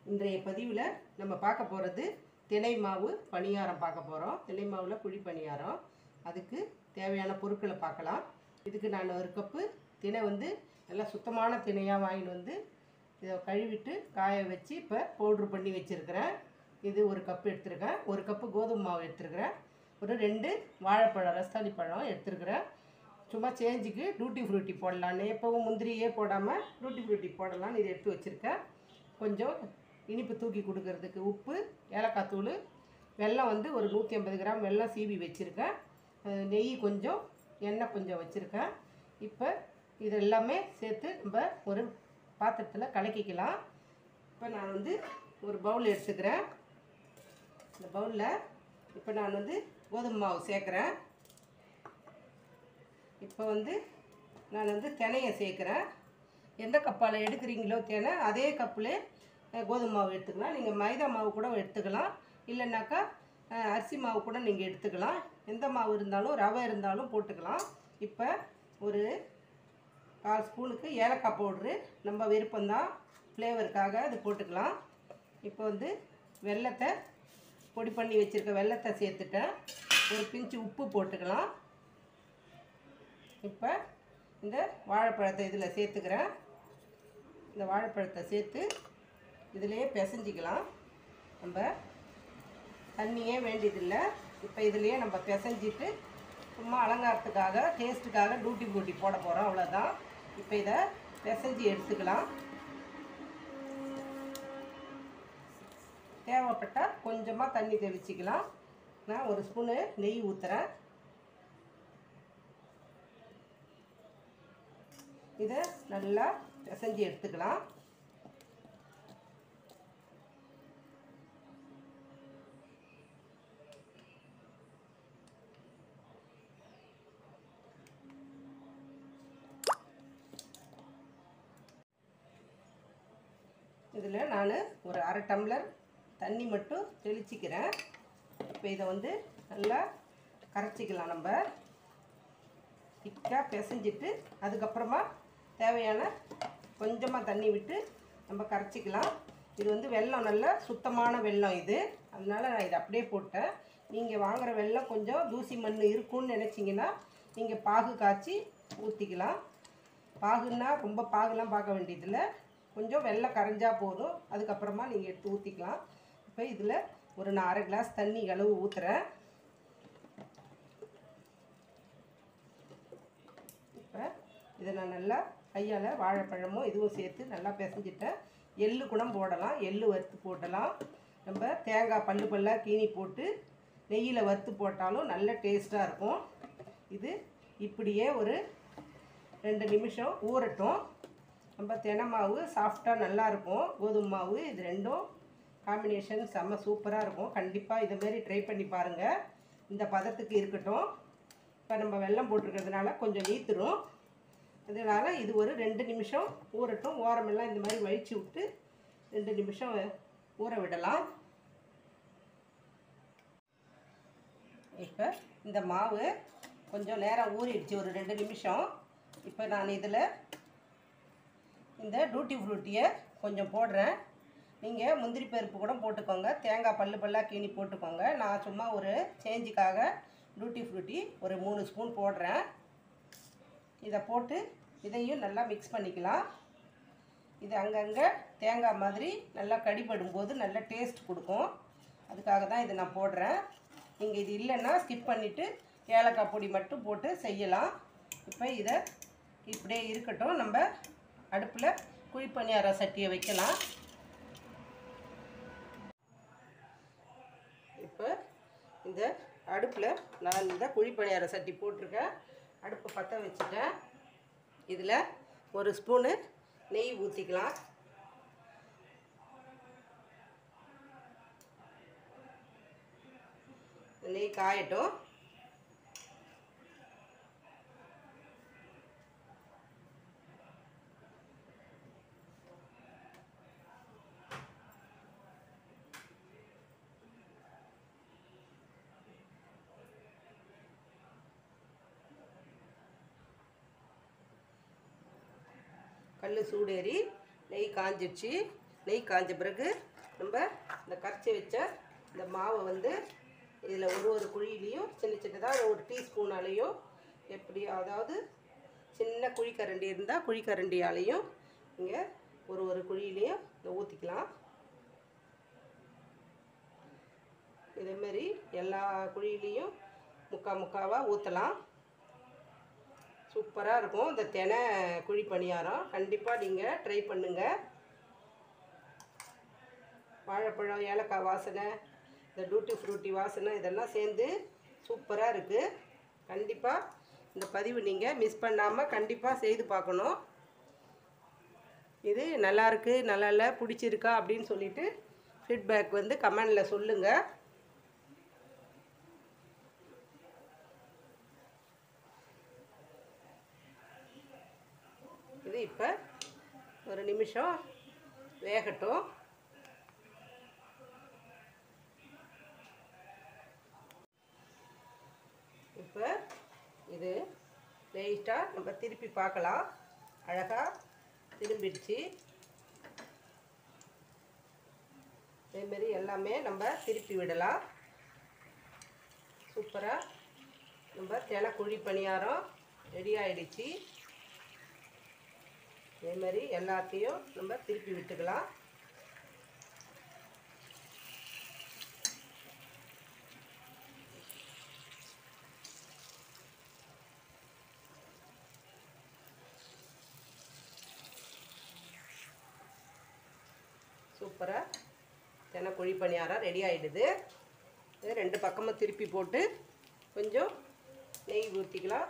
இன்றைய பதிவில் நம்ம பார்க்க போகிறது தினை மாவு பணியாரம் பார்க்க போகிறோம் தினை மாவில் குழி பணியாரம் அதுக்கு தேவையான பொருட்களை பார்க்கலாம் இதுக்கு நான் ஒரு கப்பு தினை வந்து நல்லா சுத்தமான தினையாக வாங்கிட்டு வந்து இதை கழுவிட்டு காய வச்சு இப்போ பவுட்ரு பண்ணி வச்சுருக்கிறேன் இது ஒரு கப்பு எடுத்துருக்கேன் ஒரு கப்பு கோதுமை மாவு எடுத்துருக்கிறேன் ஒரு ரெண்டு வாழைப்பழம் ரஸ்தாளி பழம் எடுத்துருக்கிறேன் சும்மா சேஞ்சுக்கு டூட்டி ஃப்ரூட்டி போடலான்னு எப்போவும் முந்திரியே போடாமல் டூட்டி ஃப்ரூட்டி போடலான்னு இதை எடுத்து வச்சுருக்கேன் கொஞ்சம் இனிப்பு தூக்கி கொடுக்கறதுக்கு உப்பு ஏலக்காய் தூள் வெல்லம் வந்து ஒரு நூற்றி ஐம்பது கிராம் வெல்லம் சீவி வச்சுருக்கேன் அஹ் நெய் கொஞ்சம் எண்ணெய் கொஞ்சம் வச்சுருக்கேன் இப்போ இது எல்லாமே சேர்த்து நம்ம ஒரு பாத்திரத்தில் கலக்கிக்கலாம் இப்போ நான் வந்து ஒரு பவுல் எடுத்துக்கிறேன் இந்த பவுலில் இப்போ நான் வந்து கோதுமை மாவு சேர்க்குறேன் இப்போ வந்து நான் வந்து தினையை சேர்க்குறேன் எந்த கப்பால் எடுக்கிறீங்களோ தினை அதே கப்பில் கோதுமை மாவு எடுத்துக்கலாம் நீங்கள் மைதா மாவு கூட எடுத்துக்கலாம் இல்லைன்னாக்கா அஹ், அரிசி மாவு கூட நீங்கள் எடுத்துக்கலாம் எந்த மாவு இருந்தாலும் ரவை இருந்தாலும் போட்டுக்கலாம் இப்போ ஒரு கால் ஸ்பூனுக்கு ஏலக்காய் பவுட்ரு நம்ம விருப்பம்தான் ஃப்ளேவருக்காக அது போட்டுக்கலாம் இப்போ வந்து வெல்லத்தை பொடி பண்ணி வச்சுருக்க வெல்லத்தை சேர்த்துட்டேன் ஒரு பிஞ்சு உப்பு போட்டுக்கலாம் இப்போ இந்த வாழைப்பழத்தை இதில் சேர்த்துக்கிறேன் இந்த வாழைப்பழத்தை சேர்த்து இதிலையே பிசைஞ்சிக்கலாம் நம்ம தண்ணியே வேண்டியதில்லை இப்போ இதுலேயே நம்ம பிசைஞ்சிட்டு சும்மா அலங்காரத்துக்காக டேஸ்ட்டுக்காக டூட்டி பூட்டி போட போகிறோம் அவ்வளோதான் இப்போ இதை பிசைஞ்சு எடுத்துக்கலாம் தேவைப்பட்டால் கொஞ்சமாக தண்ணி தெளிச்சிக்கலாம் நான் ஒரு ஸ்பூனு நெய் ஊற்றுறேன் இதை நல்லா பிசைஞ்சு எடுத்துக்கலாம் இதில் நான் ஒரு அரை டம்ளர் தண்ணி மட்டும் தெளிச்சிக்கிறேன் இப்போ இதை வந்து நல்லா கரைச்சிக்கலாம் நம்ம திக்காக பிசைஞ்சிட்டு அதுக்கப்புறமா தேவையான கொஞ்சமாக தண்ணி விட்டு நம்ம கரைச்சிக்கலாம் இது வந்து வெல்லம் நல்ல சுத்தமான வெல்லம் இது அதனால் நான் இதை அப்படியே போட்டேன் நீங்கள் வாங்குகிற வெல்லம் கொஞ்சம் தூசி மண் இருக்கும்னு நினச்சிங்கன்னா நீங்கள் பாகு காய்ச்சி ஊற்றிக்கலாம் பாகுன்னா ரொம்ப பாகுலாம் பார்க்க வேண்டியதில்லை கொஞ்சம் வெல்லம் கரைஞ்சா போதும் அதுக்கப்புறமா நீங்கள் எடுத்து ஊற்றிக்கலாம் இப்போ இதில் ஒரு நான் அரை கிளாஸ் தண்ணி அளவு ஊற்றுறேன் இப்போ இதை நான் நல்லா கையால் வாழைப்பழமும் இதுவும் சேர்த்து நல்லா பிசைஞ்சிட்டேன் எள்ளு கூட போடலாம் எள்ளு வறுத்து போடலாம் நம்ம தேங்காய் பல்லு பல்லாக கீனி போட்டு நெய்யில் வறுத்து போட்டாலும் நல்ல டேஸ்ட்டாக இருக்கும் இது இப்படியே ஒரு ரெண்டு நிமிஷம் ஊறட்டும் நம்ம தினை மாவு சாஃப்டாக நல்லாயிருக்கும் கோதுமை மாவு இது ரெண்டும் காம்பினேஷன் செம்ம சூப்பராக இருக்கும் கண்டிப்பாக இதுமாரி ட்ரை பண்ணி பாருங்கள் இந்த பதத்துக்கு இருக்கட்டும் இப்போ நம்ம வெல்லம் போட்டிருக்கிறதுனால கொஞ்சம் நீத்துரும் அதனால் இது ஒரு ரெண்டு நிமிஷம் ஊறட்டும் ஓரமெல்லாம் இந்த மாதிரி வழிச்சு விட்டு ரெண்டு நிமிஷம் ஊற விடலாம் இப்போ இந்த மாவு கொஞ்சம் நேரம் ஊறிடுச்சு ஒரு ரெண்டு நிமிஷம் இப்போ நான் இதில் இந்த டூட்டி ஃப்ரூட்டியை கொஞ்சம் போடுறேன் நீங்கள் முந்திரி பருப்பு கூட போட்டுக்கோங்க தேங்காய் பல்லு பல்லாக கீனி போட்டுக்கோங்க நான் சும்மா ஒரு சேஞ்சுக்காக டூட்டி ஃப்ரூட்டி ஒரு மூணு ஸ்பூன் போடுறேன் இதை போட்டு இதையும் நல்லா மிக்ஸ் பண்ணிக்கலாம் இது அங்கங்கே தேங்காய் மாதிரி நல்லா கடிபடும் போது நல்ல டேஸ்ட் கொடுக்கும் அதுக்காக தான் இதை நான் போடுறேன் நீங்கள் இது இல்லைன்னா ஸ்கிப் பண்ணிவிட்டு ஏலக்காய் பொடி மட்டும் போட்டு செய்யலாம் இப்போ இதை இப்படியே இருக்கட்டும் நம்ம அடுப்பில் குழிப்பணியார சட்டியை வைக்கலாம் இப்போ இந்த அடுப்பில் நான் இந்த குழிப்பணியார சட்டி போட்டிருக்கேன் அடுப்பை பற்ற வச்சுட்டேன் இதில் ஒரு ஸ்பூனு நெய் ஊற்றிக்கலாம் நெய் காயட்டும் கல் சூடேறி நெய் காஞ்சிடுச்சு நெய் காஞ்ச பிறகு நம்ம இந்த கரைச்சி வச்ச இந்த மாவை வந்து இதில் ஒரு ஒரு குழியிலையும் சின்ன சின்னதாக ஒரு டீஸ்பூனாலேயும் எப்படி அதாவது சின்ன குழிக்கரண்டி இருந்தால் குழிக்கரண்டியாலையும் இங்கே ஒரு ஒரு குழியிலையும் இதை ஊற்றிக்கலாம் இதேமாரி எல்லா குழியிலையும் முக்கா முக்காவாக ஊற்றலாம் சூப்பராக இருக்கும் இந்த தினை குழி பணியாரம் கண்டிப்பாக நீங்கள் ட்ரை பண்ணுங்கள் வாழைப்பழம் ஏலக்காய் வாசனை இந்த டூட்டி ஃப்ரூட்டி வாசனை இதெல்லாம் சேர்ந்து சூப்பராக இருக்குது கண்டிப்பாக இந்த பதிவு நீங்கள் மிஸ் பண்ணாமல் கண்டிப்பாக செய்து பார்க்கணும் இது நல்லா இருக்கு நல்லா இல்லை பிடிச்சிருக்கா அப்படின்னு சொல்லிட்டு ஃபீட்பேக் வந்து கமெண்டில் சொல்லுங்கள் இது இப்போ ஒரு நிமிஷம் வேகட்டும் இப்போ இது லைட்டாக நம்ம திருப்பி பார்க்கலாம் அழகாக திரும்பிடுச்சு இதேமாரி எல்லாமே நம்ம திருப்பி விடலாம் சூப்பராக நம்ம தினை குழி பணியாரம் ரெடி ஆயிடுச்சு இதேமாரி எல்லாத்தையும் நம்ம திருப்பி விட்டுக்கலாம் சூப்பராக தென்னை குழி பணியாரம் ரெடி ஆகிடுது இது ரெண்டு பக்கமும் திருப்பி போட்டு கொஞ்சம் நெய் ஊற்றிக்கலாம்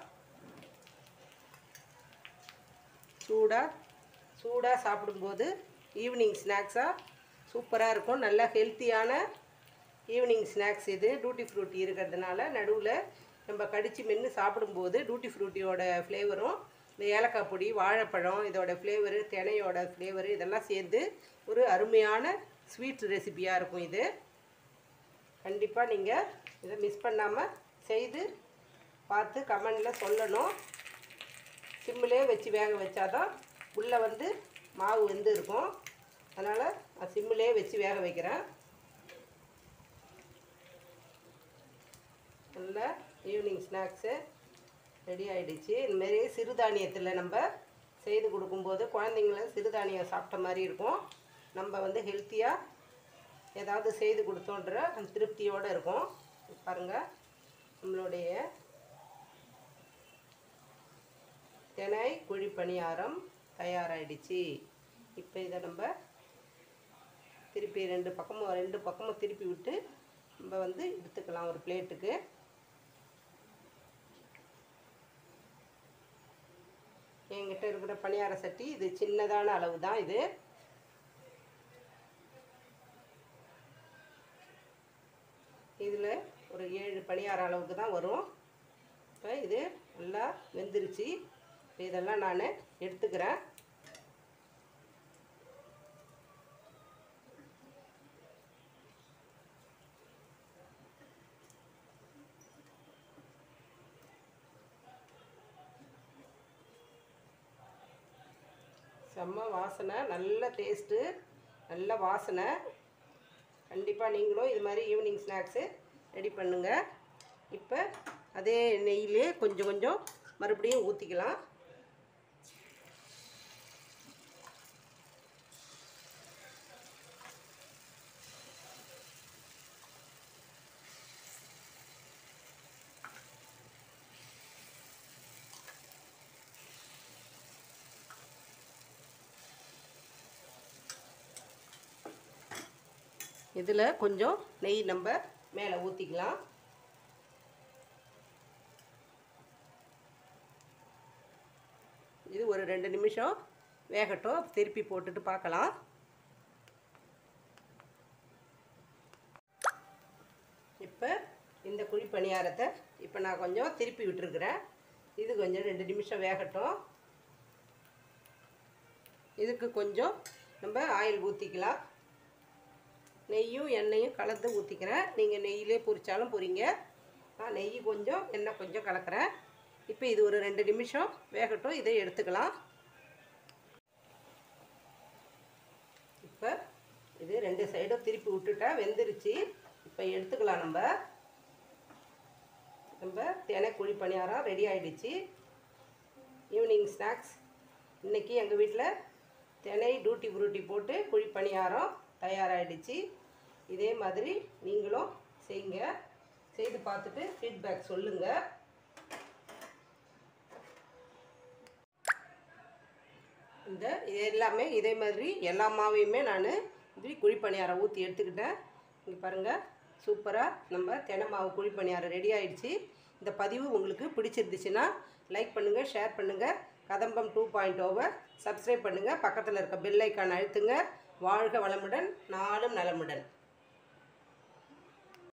சூடாக சூடாக சாப்பிடும்போது ஈவினிங் ஸ்நாக்ஸாக சூப்பராக இருக்கும் நல்ல ஹெல்த்தியான ஈவினிங் ஸ்நாக்ஸ் இது டூட்டி ஃப்ரூட்டி இருக்கிறதுனால நடுவில் நம்ம கடித்து மென்று சாப்பிடும்போது டூட்டி ஃப்ரூட்டியோட ஃப்ளேவரும் இந்த ஏலக்காய் பொடி வாழைப்பழம் இதோட ஃப்ளேவரு தினையோட ஃப்ளேவரு இதெல்லாம் சேர்ந்து ஒரு அருமையான ஸ்வீட் ரெசிபியாக இருக்கும் இது கண்டிப்பாக நீங்கள் இதை மிஸ் பண்ணாமல் செய்து பார்த்து கமெண்டில் சொல்லணும் சிம்மிலே வச்சு வேக வச்சாதான் உள்ளே வந்து மாவு வெந்து இருக்கும் அதனால் நான் சிம்மிலே வச்சு வேக வைக்கிறேன் நல்ல ஈவினிங் ஸ்நாக்ஸு ரெடி ஆகிடுச்சு இதுமாரி சிறுதானியத்தில் நம்ம செய்து கொடுக்கும்போது குழந்தைங்கள சிறுதானியம் சாப்பிட்ட மாதிரி இருக்கும் நம்ம வந்து ஹெல்த்தியாக ஏதாவது செய்து கொடுத்தோன்ற அந்த திருப்தியோடு இருக்கும் பாருங்கள் நம்மளுடைய தினை குழி பணியாரம் தயாராகிடுச்சு இப்போ இதை நம்ம திருப்பி ரெண்டு பக்கமும் ரெண்டு பக்கமும் திருப்பி விட்டு நம்ம வந்து எடுத்துக்கலாம் ஒரு பிளேட்டுக்கு என்கிட்ட இருக்கிற பணியார சட்டி இது சின்னதான அளவு தான் இது இதில் ஒரு ஏழு பணியார அளவுக்கு தான் வரும் இப்போ இது நல்லா வெந்துருச்சு இப்போ இதெல்லாம் நான் எடுத்துக்கிறேன் செம்ம வாசனை நல்ல டேஸ்ட்டு நல்ல வாசனை கண்டிப்பாக நீங்களும் இது மாதிரி ஈவினிங் ஸ்நாக்ஸு ரெடி பண்ணுங்கள் இப்போ அதே நெய்யிலே கொஞ்சம் கொஞ்சம் மறுபடியும் ஊற்றிக்கலாம் இதில் கொஞ்சம் நெய் நம்ம மேலே ஊற்றிக்கலாம் இது ஒரு ரெண்டு நிமிஷம் வேகட்டும் திருப்பி போட்டுட்டு பார்க்கலாம் இப்போ இந்த குழி பணியாரத்தை இப்போ நான் கொஞ்சம் திருப்பி விட்டுருக்குறேன் இது கொஞ்சம் ரெண்டு நிமிஷம் வேகட்டும் இதுக்கு கொஞ்சம் நம்ம ஆயில் ஊற்றிக்கலாம் நெய்யும் எண்ணெயும் கலந்து ஊற்றிக்கிறேன் நீங்கள் நெய்யிலே பொரிச்சாலும் பொரிங்க நான் நெய் கொஞ்சம் எண்ணெய் கொஞ்சம் கலக்கிறேன் இப்போ இது ஒரு ரெண்டு நிமிஷம் வேகட்டும் இதை எடுத்துக்கலாம் இப்போ இது ரெண்டு ரெண்டு சைடும் திருப்பி விட்டுட்டேன் வெந்துருச்சு இப்போ எடுத்துக்கலாம் நம்ம நம்ம தினை குழி பணியாரம் ரெடி ஆயிடுச்சு ஈவினிங் ஸ்நாக்ஸ் இன்றைக்கி எங்கள் வீட்டில் தினை டூட்டி புரூட்டி போட்டு குழி பணியாரம் தயாராகிடுச்சு இதே மாதிரி நீங்களும் செய்யுங்க செய்து பார்த்துட்டு ஃபீட்பேக் சொல்லுங்கள் இந்த இது எல்லாமே இதே மாதிரி எல்லா மாவையுமே நான் இப்படி குழி பணியாரம் ஊற்றி எடுத்துக்கிட்டேன் இங்கே பாருங்கள் சூப்பராக நம்ம தினை மாவு குழி பணியாரம் ரெடி ஆயிடுச்சு இந்த பதிவு உங்களுக்கு பிடிச்சிருந்துச்சுன்னா லைக் பண்ணுங்கள் ஷேர் பண்ணுங்கள் கதம்பம் டூ பாயிண்ட் ஓவர் சப்ஸ்கிரைப் பண்ணுங்கள் பக்கத்தில் இருக்க பெல் ஐக்கான் அழுத்துங்க வாழ்க வளமுடன் நாளும் நலமுடன்